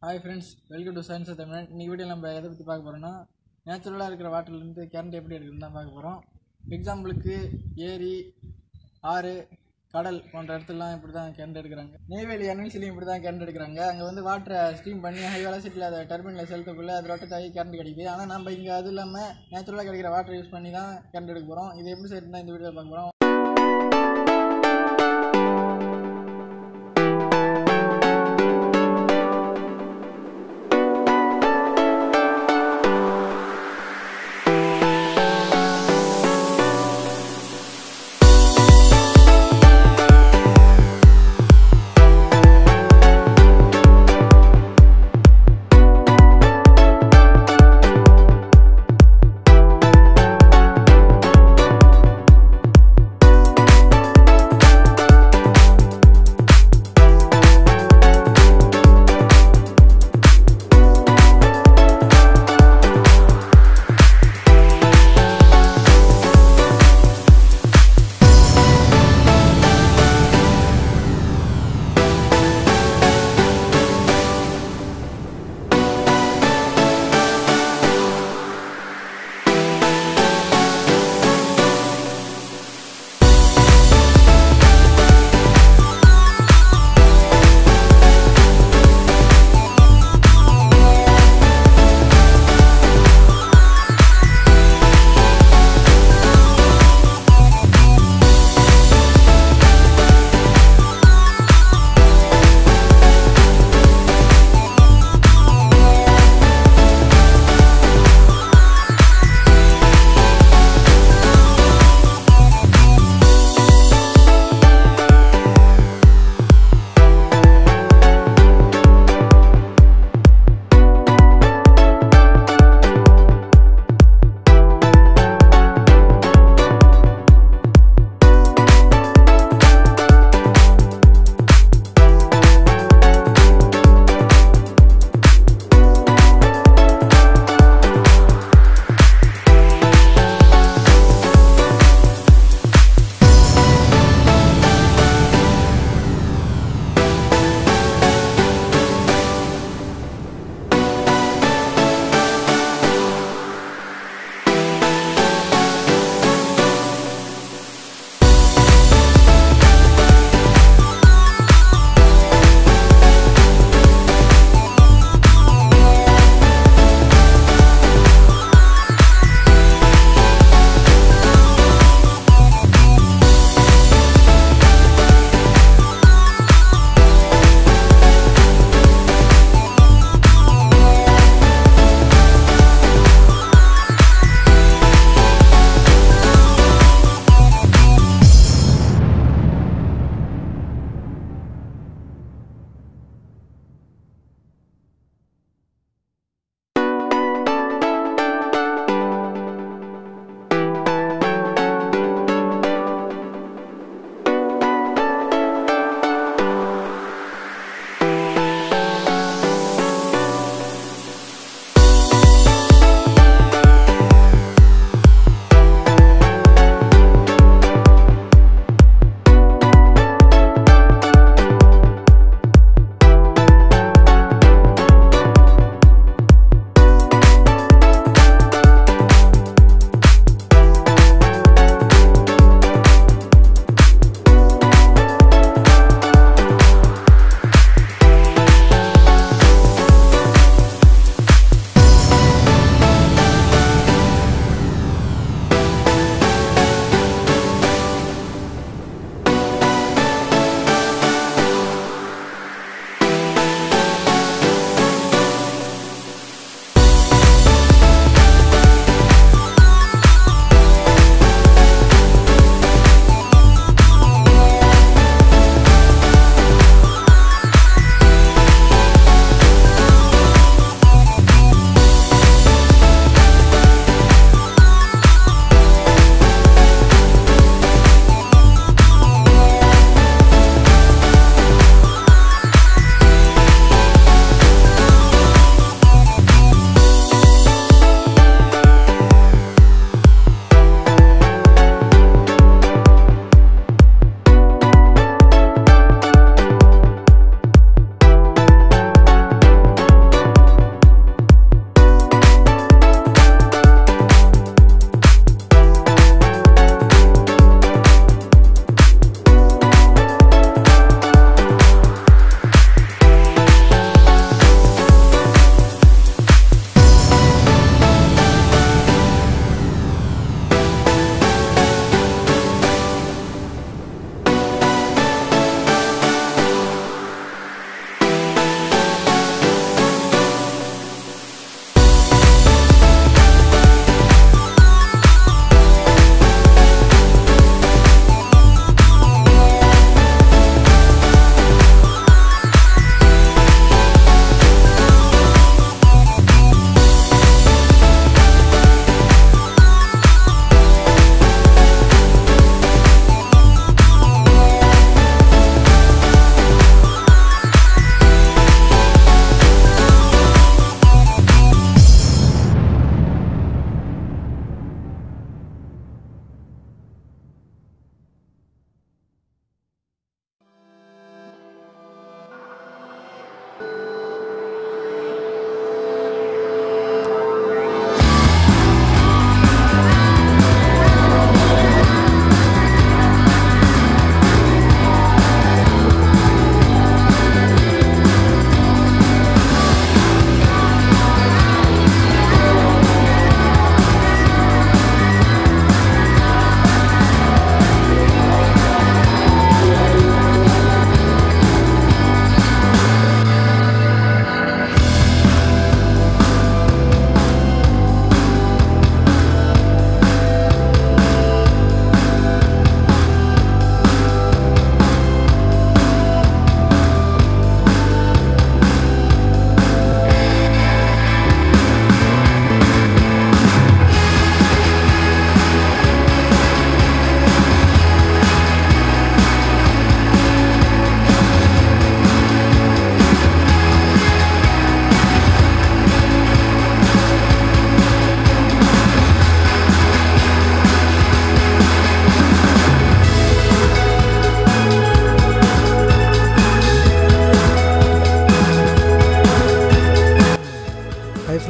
hi friends welcome to science Tamil இன்னைக்கு video நம்ம எதை பற்றி பார்க்க போகிறோம்னா நேச்சுரலாக இருக்கிற வாட்டர்லேருந்து கரண்ட் எப்படி எடுக்குதுன்னு தான் பார்க்க போகிறோம் எக்ஸாம்பிளுக்கு ஏரி ஆறு கடல் போன்ற இடத்துலலாம் இப்படி தான் கரண்ட் எடுக்கிறாங்க நெய்வேலி என்எல்சிலையும் இப்படி தான் கரண்ட் எடுக்கிறாங்க அங்கே வந்து வாட்டரை ஸ்டீம் பண்ணி ஹை வெலாசிட்டியில் அதை டர்பினில் செலுத்தக்குள்ளே அது ரொட்டத்தாகி கரண்ட் கிடைக்குது ஆனால் நம்ம இங்கே அது இல்லாமல் நேச்சுரலாக கிடைக்கிற வாட்டர் யூஸ் பண்ணி தான் கரண்ட் எடுக்க போகிறோம் இது எப்படி செய்யணும் இந்த வீடியோ பார்க்க போகிறோம்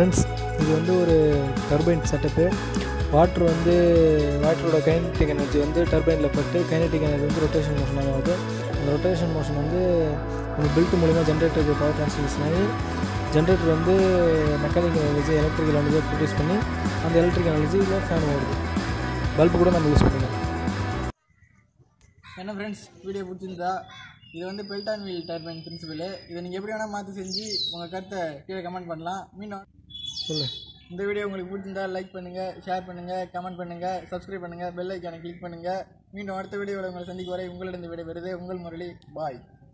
ஃப்ரெண்ட்ஸ் இது வந்து ஒரு டர்பைன் செட்டப்பு வாட்ரு வந்து வாட்டரோட கைனட்டிக் எனர்ஜி வந்து டர்பைனில் பட்டு கைனட்டிக் எனர்ஜி வந்து ரொட்டேஷன் மோஷன் ஆகுது அந்த ரொட்டேஷன் மோஷன் வந்து இந்த பில்ட் மூலிமா ஜென்ரேட்டருக்கு பவர் ட்ரான்ஸ்மிஷன் ஆகி ஜென்ரேட்டர் வந்து மெக்கானிக்கல் எனர்ஜி எலக்ட்ரிக்கல் எனர்ஜியை ப்ரொடியூஸ் பண்ணி அந்த எலக்ட்ரிக்கல் எனர்ஜியில் ஃபேன் ஓடுது பல்பு கூட நம்ம யூஸ் பண்ணுறோம் என்ன ஃப்ரெண்ட்ஸ் வீடியோ பிடிச்சிருந்தா இது வந்து பெல்டான் வீல் டர்பைன் பிரின்சிபல் இதை நீங்கள் எப்படி வேணால் மாற்றி செஞ்சு உங்கள் கருத்தை கீழே கமெண்ட் பண்ணலாம் மீண்டும் சொல்லு இந்த வீடியோ உங்களுக்கு பிடிச்சிருந்தா லைக் பண்ணுங்கள் ஷேர் பண்ணுங்கள் கமெண்ட் பண்ணுங்கள் சப்ஸ்கிரைப் பண்ணுங்கள் பெல் ஐக்கானை கிளிக் பண்ணுங்கள் மீண்டும் அடுத்த வீடியோவில் உங்களை சந்திக்கும் வரை உங்களிடம் விடைபெறுது உங்கள் முரளி பாய்